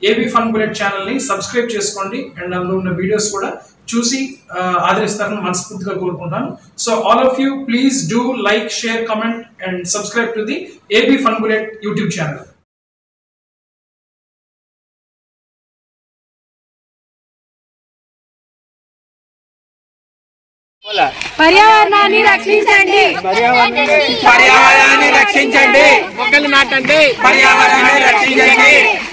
AB fun bullet ఛానల్ని subscribe చేసుకోండి and అందులో ఉన్న వీడియోస్ కూడా చూసి ఆ, ఆదరిస్తారని మనస్ఫూర్తిగా కోరుకుంటాను so all of you please do like share comment and subscribe to the AB fun bullet YouTube channel పర్యావరణాన్ని రక్షించండి పర్యావరణాన్ని రక్షించండి మొక్కలు నాటండి పర్యావరణాన్ని రక్షించండి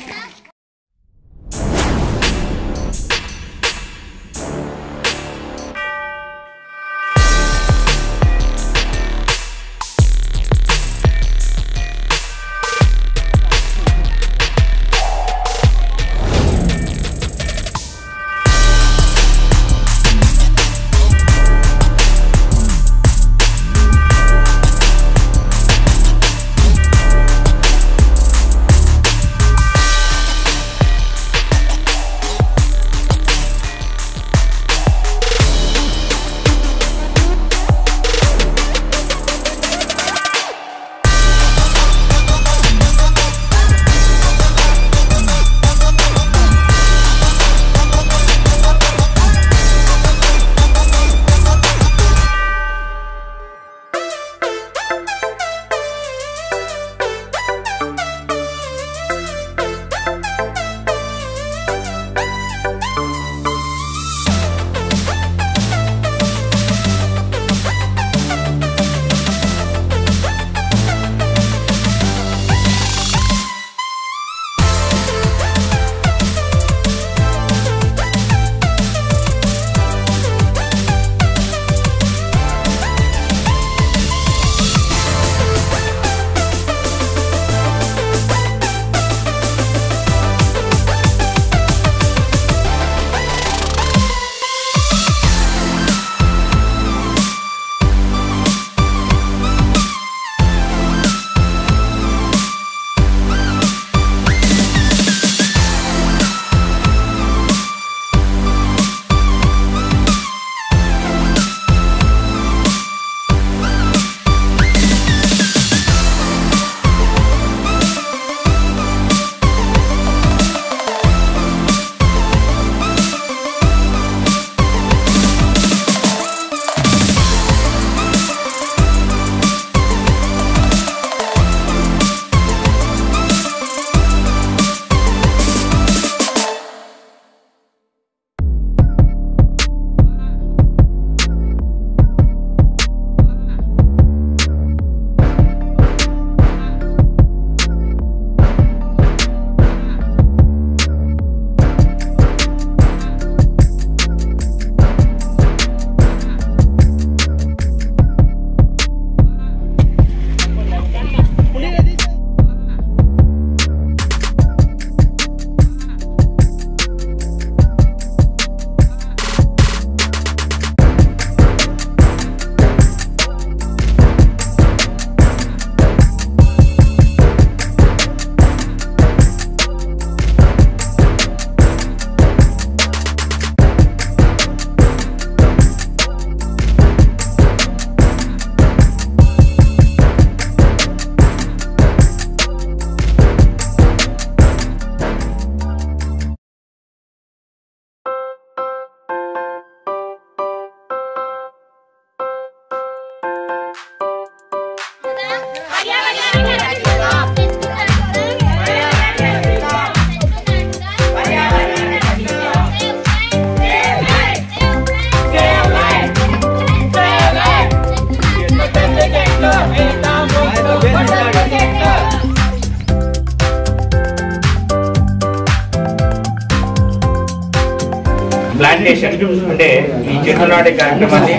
ప్లాంటేషన్ అంటే ఈ చెట్లు నాటే కార్యక్రమాన్ని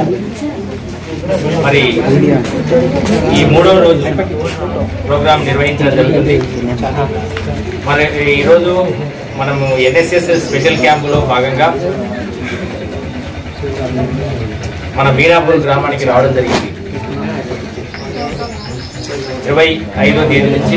మరి ఈ మూడవ రోజు ప్రోగ్రాం నిర్వహించడం జరుగుతుంది మరి ఈరోజు మనము ఎన్ఎస్ఎస్ స్పెషల్ క్యాంపులో భాగంగా మన మీనాపూర్ గ్రామానికి రావడం జరిగింది ఇరవై ఐదో తేదీ నుంచి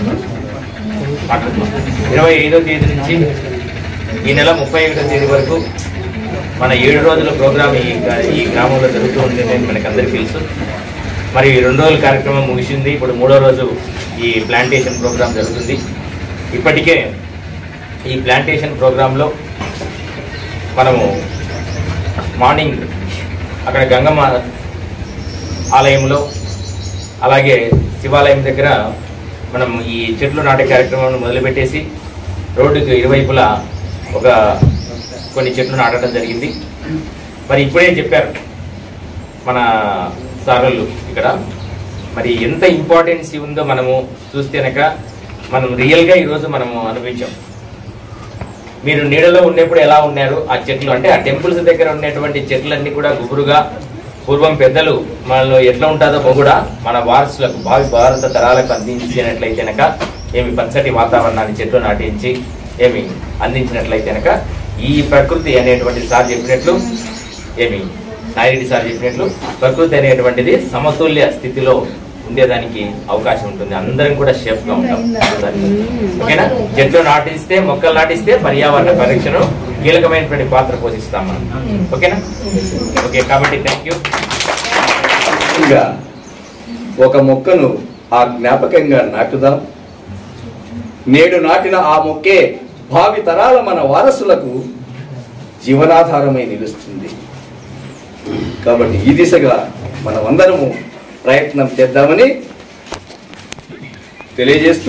ఇరవై ఐదో తేదీ నుంచి ఈ నెల ముప్పై ఒకటో తేదీ వరకు మన ఏడు రోజుల ప్రోగ్రామ్ ఈ ఈ గ్రామంలో జరుగుతూ ఉంటుందని మనకు అందరికీ తెలుసు మరి ఈ రెండు రోజుల కార్యక్రమం ముగిసింది ఇప్పుడు మూడో రోజు ఈ ప్లాంటేషన్ ప్రోగ్రామ్ జరుగుతుంది ఇప్పటికే ఈ ప్లాంటేషన్ ప్రోగ్రాంలో మనము మార్నింగ్ అక్కడ గంగమ్మ ఆలయంలో అలాగే శివాలయం దగ్గర మనం ఈ చెట్లు నాటే కార్యక్రమాన్ని మొదలుపెట్టేసి రోడ్డుకు ఇరువైపులా ఒక కొన్ని చెట్లు నాటడం జరిగింది మరి ఇప్పుడే చెప్పారు మన సార్లు ఇక్కడ మరి ఎంత ఇంపార్టెన్స్ ఉందో మనము చూస్తేనక మనం రియల్గా ఈరోజు మనము అనుభవించాం మీరు నీడలో ఉన్నప్పుడు ఎలా ఉన్నారు ఆ చెట్లు అంటే ఆ టెంపుల్స్ దగ్గర ఉన్నటువంటి చెట్లన్నీ కూడా గుబురుగా పూర్వం పెద్దలు మనలో ఎట్లా ఉంటుందో కూడా మన వారసులకు భావి భారత తరాలకు అందించినట్లయితేనక ఏమి పచ్చటి వాతావరణాన్ని చెట్లు నాటించి ఏమి అందించినట్లయితేనక ఈ ప్రకృతి అనేటువంటి సార్ చెప్పినట్లు ఏమి నాయుడి సార్ చెప్పినట్లు ప్రకృతి అనేటువంటిది సమతుల్య స్థితిలో ఉండేదానికి అవకాశం ఉంటుంది అందరం కూడా సేఫ్ గా ఉంటాం ఓకేనా చెట్లు నాటిస్తే మొక్కలు నాటిస్తే పర్యావరణ పరిరక్షణ కీలకమైనటువంటి పాత్ర పోషిస్తాం మనం ఓకేనా ఓకే కాబట్టి థ్యాంక్ యూ ఇంకా ఒక మొక్కను ఆ జ్ఞాపకంగా నాటుదాం నేడు నాటిన ఆ మొక్కే భావి తరాల మన వారసులకు జీవనాధారమై నిలుస్తుంది కాబట్టి ఈ దిశగా మనమందరము ప్రయత్నం చేద్దామని తెలియజేస్తూ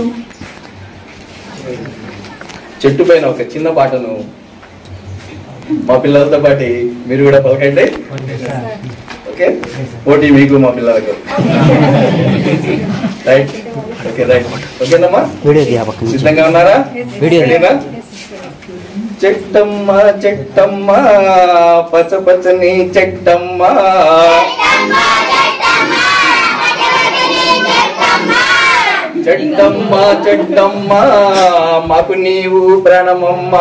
చెట్టు పైన ఒక చిన్న పాటను మా పిల్లలతో పాటు మీరు కూడా పలకండి ఓకే పోటీ మీకు మా పిల్లలకు రైట్ ఓకే రైట్ ఓకేనమ్మా సిద్ధంగా ఉన్నారా రెడీనా? చెట్టమ్మ చెట్టమ్మ పచ్చ పచ్చని చెట్టమ్మ చెట్టమ్మ చెట్టమ్మ మాకు నీవు ప్రాణమమ్మ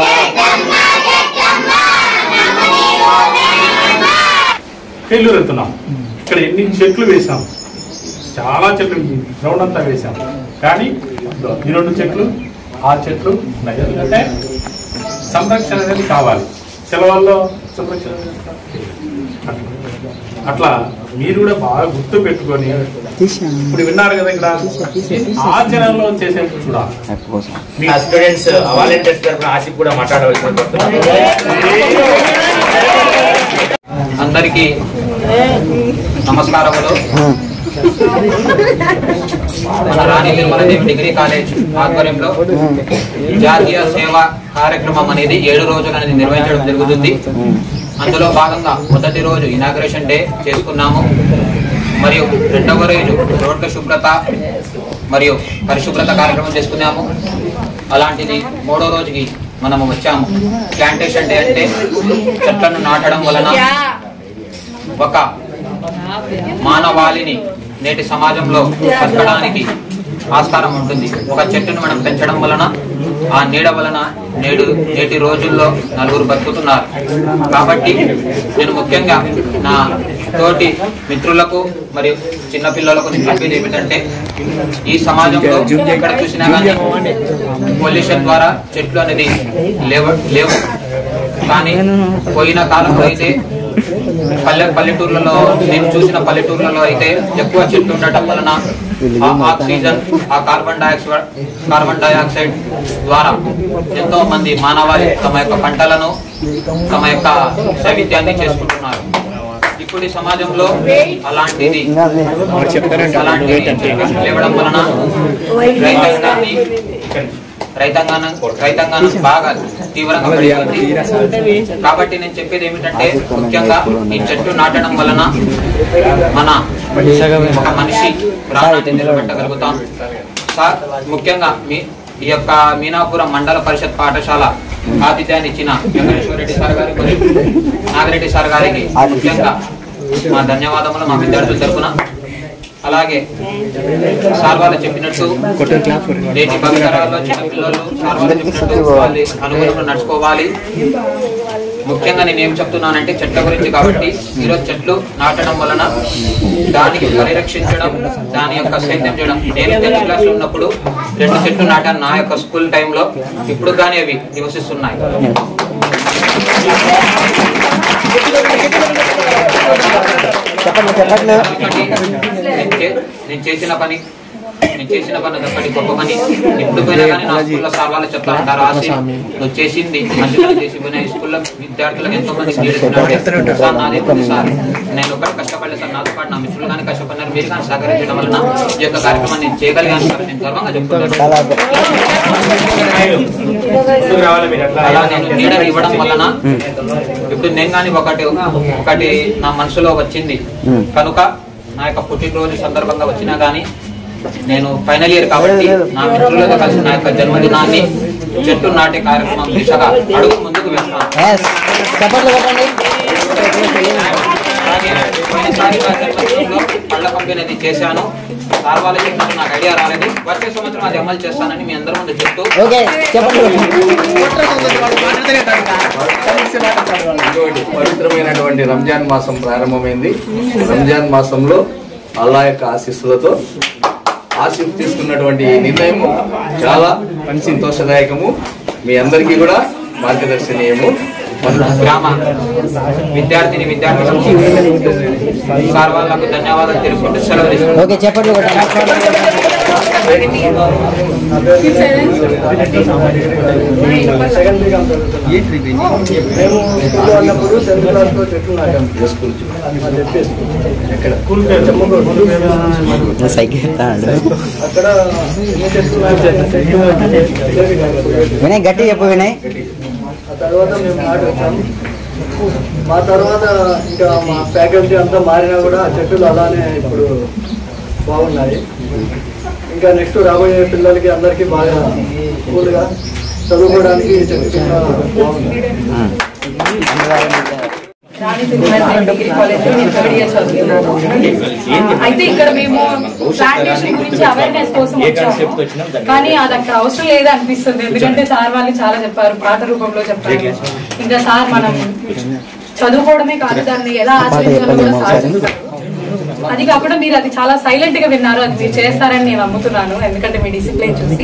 ఫెయిల్యూర్ అవుతున్నాం ఇక్కడ ఎన్ని చెట్లు వేసాం చాలా చెట్లు గ్రౌండ్ అంతా వేసాం కానీ ఇదో ఈ రెండు చెట్లు ఆ చెట్లు ఉన్నాయి ఎందుకంటే సంరక్షణ అనేది కావాలి సెలవుల్లో సంరక్షణ అనేది కావాలి. అట్లా మీరు కూడా బాగా గుర్తు పెట్టుకొని ఇప్పుడు విన్నారు కదా ఇక్కడ ఆచరణలో చేసేప్పుడు చూడాలి మీ స్టూడెంట్స్ వాలంటీర్స్ తరఫున ఆసిఫ్ కూడా మాట్లాడవలసిన కోరుతున్నాను. అందరికీ నమస్కారములు మన రాణి నిర్మలదేవి డిగ్రీ కాలేజ్ ఆధ్వర్యంలో జాతీయ సేవా కార్యక్రమం అనేది ఏడు రోజులు అనేది నిర్వహించడం జరుగుతుంది అందులో భాగంగా మొదటి రోజు ఇనాగ్రేషన్ డే చేసుకున్నాము మరియు రెండవ రోజు రోడ్ల శుభ్రత మరియు పరిశుభ్రత కార్యక్రమం చేసుకున్నాము అలాంటిది మూడో రోజుకి మనము వచ్చాము ప్లాంటేషన్ డే అంటే చెట్లను నాటడం వలన ఒక మానవాళిని నేటి సమాజంలో బతకడానికి ఆస్కారం ఉంటుంది ఒక చెట్టును మనం పెంచడం వలన ఆ నీడ వలన నేడు నేటి రోజుల్లో నలుగురు బతుకుతున్నారు కాబట్టి నేను ముఖ్యంగా నా తోటి మిత్రులకు మరియు చిన్నపిల్లలకు నేను చెప్పేది ఏమిటంటే ఈ సమాజంలో ఎక్కడ చూసినా కానీ పొల్యూషన్ ద్వారా చెట్లు అనేది లేవ లేవు కానీ పోయిన కాలంలో అయితే పల్లె పల్లెటూర్లలో నేను చూసిన పల్లెటూర్లలో అయితే ఎక్కువ చెట్లు ఉండటం వలన ఆ ఆక్సిజన్ ఆ కార్బన్ డైఆక్సైడ్ కార్బన్ డైఆక్సైడ్ ద్వారా ఎంతో మంది మానవాళి తమ యొక్క పంటలను తమ యొక్క సైవిధ్యాన్ని చేసుకుంటున్నారు ఇప్పుడు ఈ సమాజంలో అలాంటిది అలాంటిది చెప్పేసి లేవడం వలన రైతాంగాన్ని రైతాంగాన్ని రైతాంగాన్ని బాగా తీవ్రంగా పడిపోయింది కాబట్టి నేను చెప్పేది ఏమిటంటే ముఖ్యంగా ఈ చెట్టు నాటడం వలన మన ఒక మనిషి ప్రాణాన్ని నిలబెట్టగలుగుతాం సార్ ముఖ్యంగా మీ ఈ యొక్క మీనాపురం మండల పరిషత్ పాఠశాల ఆతిథ్యాన్ని ఇచ్చిన వెంకటేశ్వర రెడ్డి సార్ గారికి మరియు నాగిరెడ్డి సార్ గారికి ముఖ్యంగా మా ధన్యవాదములు మా విద్యార్థుల తరఫున అలాగే సార్ వాళ్ళు చెప్పినట్టు నేటి భవితరాల్లో చిన్న పిల్లలు సార్ వాళ్ళు చెప్పినట్టు వాళ్ళు అనుగుణంలో నడుచుకోవాలి ముఖ్యంగా నేను ఏం చెప్తున్నానంటే చెట్ల గురించి కాబట్టి ఈరోజు చెట్లు నాటడం వలన దానికి పరిరక్షించడం దాని యొక్క సేద్యం చేయడం నేను టెన్త్ క్లాస్ లో ఉన్నప్పుడు రెండు చెట్లు నాటాను నా యొక్క స్కూల్ టైంలో ఇప్పుడు కానీ అవి నివసిస్తున్నాయి కాబట్టి నేను చే- నేను చేసిన పని నేను చేసిన పని అదొక్కటి గొప్ప పని ఎప్పుడు పోయినా కానీ నా స్కూల్లో సార్ వాళ్ళు చెప్తా ఉంటారు ఆసి నువ్వు చేసింది మంచి పని చేసి పోయినా ఈ స్కూల్లో విద్యార్థులకు ఎంతో మంది నేర్చుకున్నాడు సార్ నాది ఉంది సార్ నేను ఒకటి కష్టపడలేదు సార్ నాతో పాటు నా మిత్రులు కానీ కష్టపడినారు మీరు కానీ సహకరించడం వలన ఈ యొక్క కార్యక్రమాన్ని నేను చేయగలిగాను సార్ నేను గర్వంగా చెప్తున్నాను ముందుకు రావాలి మీరు అట్లా అలా నేను నీడని ఇవ్వడం వలన ఇప్పుడు నేను కానీ ఒకటి ఒకటి నా మనసులో వచ్చింది కనుక నా యొక్క పుట్టినరోజు సందర్భంగా వచ్చినా కానీ నేను ఫైనల్ ఇయర్ కాబట్టి నా మిత్రులతో కలిసి నా యొక్క జన్మదినాన్ని చెట్టు నాటే కార్యక్రమం దిశగా అడుగు ముందుకు వెళ్తాను అలాగే పోయినసారి నా జన్మదినంలో పళ్ళ పంపిణీ అది చేశాను సార్ వాళ్ళు చెప్పినట్టు నాకు ఐడియా రాలేదు వచ్చే సంవత్సరం అది అమలు చేస్తానని మీ అందరి ముందు చెప్తూ ఇంకొకటి పవిత్రమైనటువంటి రంజాన్ మాసం ప్రారంభమైంది రంజాన్ మాసంలో అల్లా యొక్క ఆశీస్సులతో ఆశీస్ తీసుకున్నటువంటి ఈ నిర్ణయము చాలా సంతోషదాయకము మీ అందరికీ కూడా మార్గదర్శనీయము గ్రామ విద్యార్థిని విద్యార్థులకు సార్ వాళ్ళకు ధన్యవాదాలు తెలుపుకుంటూ సెలవు తీసుకుంటాను. ఓకే చెప్పండి మేము స్కూల్లో ఉన్నప్పుడు టెన్త్ క్లాస్ లో చెట్లు నాటాం మా చెప్పే స్కూల్. ఎక్కడ చెమ్మగూడు. అక్కడ ఎన్ని చెట్లు నాటాం? వినయ్ గట్టి చెప్పు వినయ్ ఆ తర్వాత మేము నాటి వచ్చాం మా తర్వాత ఇంకా మా ఫ్యాకల్టీ అంతా మారినా కూడా ఆ చెట్టులు అలానే ఇప్పుడు బాగున్నాయి ఇంకా నెక్స్ట్ రాబోయే పిల్లలకి అందరికీ బాగా కూల్గా చదువుకోవడానికి ఈ చెట్టు కింద బాగుంది రాణి తిరుమల డిగ్రీ కాలేజ్ నేను థర్డ్ ఇయర్ చదువుతున్నాను అయితే ఇక్కడ మేము ప్లాంటేషన్ గురించి అవేర్నెస్ కోసం వచ్చాము కానీ అది అక్కడ అవసరం లేదు అనిపిస్తుంది ఎందుకంటే సార్ వాళ్ళు చాలా చెప్పారు పాట రూపంలో చెప్పారు ఇంకా సార్ మనం చదువుకోవడమే కాదు దాన్ని ఎలా ఆచరించాలో కూడా సార్ చెప్తారు అది కాకుండా మీరు అది చాలా సైలెంట్ గా విన్నారు అది మీరు చేస్తారని నేను నమ్ముతున్నాను ఎందుకంటే మీ డిసిప్లిన్ చూసి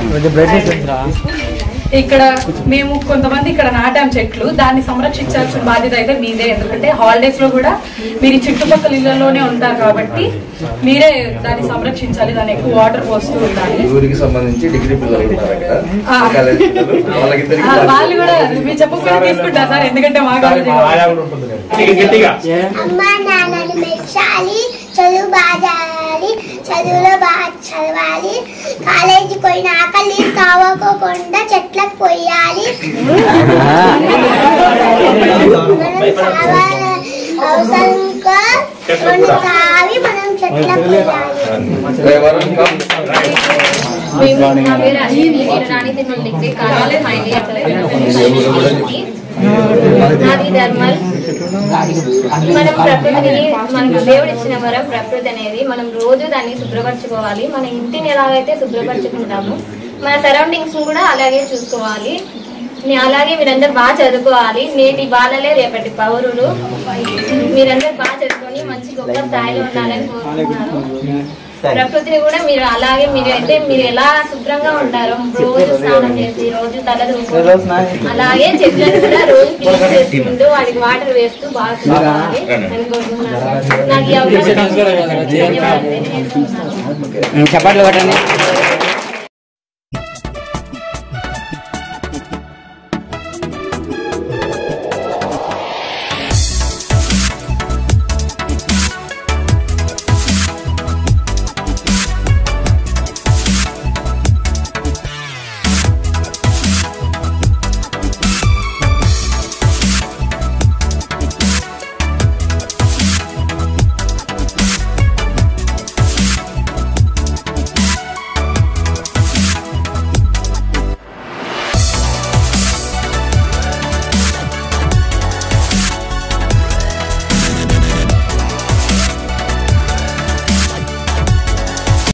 ఇక్కడ మేము కొంతమంది ఇక్కడ నాటాం చెట్లు దాన్ని సంరక్షించాల్సిన బాధ్యత అయితే మీదే ఎందుకంటే హాలిడేస్ లో కూడా మీరు ఈ చుట్టుపక్కల ఇళ్లలోనే ఉంటారు కాబట్టి మీరే దాన్ని సంరక్షించాలి దాన్ని ఎక్కువ వాటర్ పోస్తూ ఉండాలి ఈ ఊరికి సంబంధించి డిగ్రీ పిల్లలు ఉంటారు అక్కడ ఆ. కాలేజ్ పిల్లలు వాళ్ళకిద్దరికి ఆ, వాళ్ళు కూడా మీరు చెప్పకుండా తీసుకుంటారు సార్ ఎందుకంటే మా కాలేజీ ఆయా కూడా ఉంటుంది గట్టిగా గట్టిగా అమ్మా నాన్నని మెచ్చాలి చదువు బాగా చదవాలి చదువులో బాగా చదవాలి కాలేజీ పోయినాక నీళ్ళు తాగకోకుండా చెట్లకు పోయాలి మనం తాగాలి అవసరంగా కొన్ని తాగి మనం చెట్లకు పోయాలి వరుణ్ కమ్. నా పేరు అశ్విని నేను రాణి తిరుమల డిగ్రీ కాలేజ్ మా ఇంటి నాది ధర్మల్ మనం ప్రకృతిని మనకు దేవుడు ఇచ్చిన వరం ప్రకృతి అనేది మనం రోజు దాన్ని శుభ్రపరచుకోవాలి మన ఇంటిని ఎలాగైతే శుభ్రపరచుకుంటామో మన సరౌండింగ్స్ కూడా అలాగే చూసుకోవాలి నే- అలాగే మీరందరూ బాగా చదువుకోవాలి నేటి బాలలే రేపటి పౌరులు మీరందరూ బాగా చదువుకొని మంచి గొప్ప స్థాయిలో ఉండాలని కోరుకుంటున్నాను ప్రకృతిని కూడా మీరు అలాగే మీరు అయితే మీరు ఎలా శుభ్రంగా ఉంటారో రోజు స్నానం చేసి రోజు తల దూకుంటూ అలాగే చెట్లను కూడా రోజు క్లీన్ చేసుకుంటూ వాటికి వాటర్ వేస్తూ బాగా చూసుకోవాలి అని కోరుకుంటున్నాను నాకు ఈ అవకాశం ఇచ్చినందుకు ధన్యవాదాలు తెలియజేస్తున్నాను. చప్పట్లు కొట్టండి